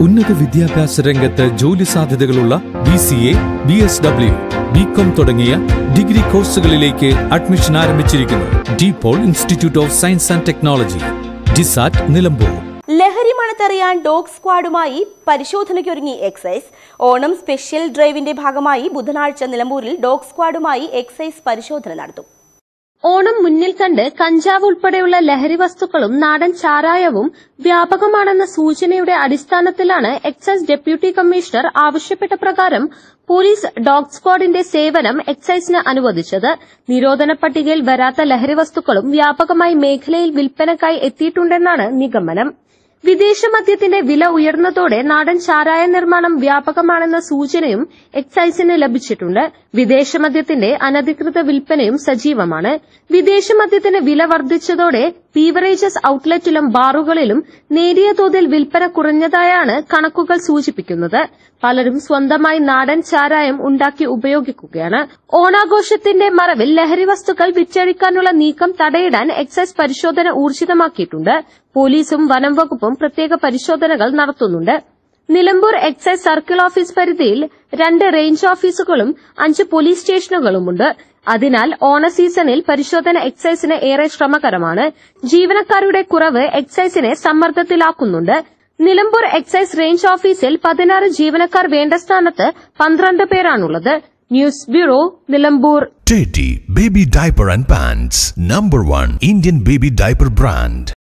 ഉന്നത വിദ്യാഭ്യാസ രംഗത്ത് ജോലി സാധ്യതകളുള്ള B C A B S W B com തുടങ്ങിയ ഡിഗ്രി കോഴ്സുകളിലേക്ക് അഡ്മിഷൻ ആരംഭിച്ചിരിക്കുന്നു DePaul institute of science and technology DISAT Nilambur ലഹരി മണത്തറിയാൻ ഡോഗ് സ്ക്വാഡുമായി പരിശോധനയ്ക്കൊരുങ്ങി എക്സൈസ് ഓണം സ്പെഷ്യൽ ഡ്രൈവിന്റെ ഭാഗമായി ബുധനാഴ്ച നിലമ്പൂരിൽ ഡോഗ് സ്ക്വാഡുമായി എക്സൈസ് പരിശോധന നടത്തും ഓണം മുന്നിൽ കണ്ട് കഞ്ചാവ് ഉൾപ്പെടെയുള്ള ലഹരി വസ്തുക്കളും നാടൻ ചാരായവും വ്യാപകമാണെന്ന സൂചനയുടെ അടിസ്ഥാനത്തിലാണ് എക്സൈസ് ഡെപ്യൂട്ടി കമ്മീഷണർ ആവശ്യപ്പെട്ട പ്രകാരം പോലീസ് ഡോഗ് സ്ക്വാഡിന്റെ സേവനം എക്സൈസിന് അനുവദിച്ചത് നിരോധന പട്ടികയിൽ വരാത്ത ലഹരി വസ്തുക്കളും വ്യാപകമായി മേഖലയിൽ വിൽപ്പനക്കായി എത്തിയിട്ടുണ്ടെന്നാണ് നിഗമനം വിദേശ മദ്യത്തിന്റെ വില ഉയർന്നതോടെ നാടൻ ചാരായ നിർമ്മാണം വ്യാപകമാണെന്ന സൂചനയും എക്സൈസിന് ലഭിച്ചിട്ടുണ്ട് വിദേശ മദ്യത്തിന്റെ അനധികൃത വിൽപ്പനയും സജീവമാണ് വിദേശ മദ്യത്തിന് വില വർദ്ധിച്ചതോടെ ബീവറേജസ് ഔട്ട്ലെറ്റിലും ബാറുകളിലും നേരിയ തോതിൽ വിൽപ്പന കുറഞ്ഞതായാണ് കണക്കുകൾ സൂചിപ്പിക്കുന്നത് പലരും സ്വന്തമായി നാടൻ ചാരായം ഉണ്ടാക്കി ഉപയോഗിക്കുകയാണ് ഓണാഘോഷത്തിന്റെ മറവിൽ ലഹരി വസ്തുക്കൾ വിറ്റഴിക്കാനുള്ള നീക്കം തടയിടാൻ എക്സൈസ് പരിശോധന ഊർജിതമാക്കിയിട്ടുണ്ട് പോലീസും വനം വകുപ്പും പ്രത്യേക പരിശോധനകൾ നടത്തുന്നുണ്ട് നിലമ്പൂർ എക്സൈസ് സർക്കിൾ ഓഫീസ് പരിധിയിൽ രണ്ട് റേഞ്ച് ഓഫീസുകളും അഞ്ച് പോലീസ് സ്റ്റേഷനുകളുമുണ്ട് അതിനാൽ ഓണ സീസണിൽ പരിശോധന എക്സൈസിന് ഏറെ ശ്രമകരമാണ് ജീവനക്കാരുടെ കുറവ് എക്സൈസിനെ സമ്മർദ്ദത്തിലാക്കുന്നുണ്ട് നിലമ്പൂർ എക്സൈസ് റേഞ്ച് ഓഫീസിൽ പതിനാറ് ജീവനക്കാർ വേണ്ട സ്ഥാനത്ത് പന്ത്രണ്ട് പേരാണുള്ളത് news bureau Nilambur Teddy Baby Diaper and Pants, number one Indian baby diaper brand.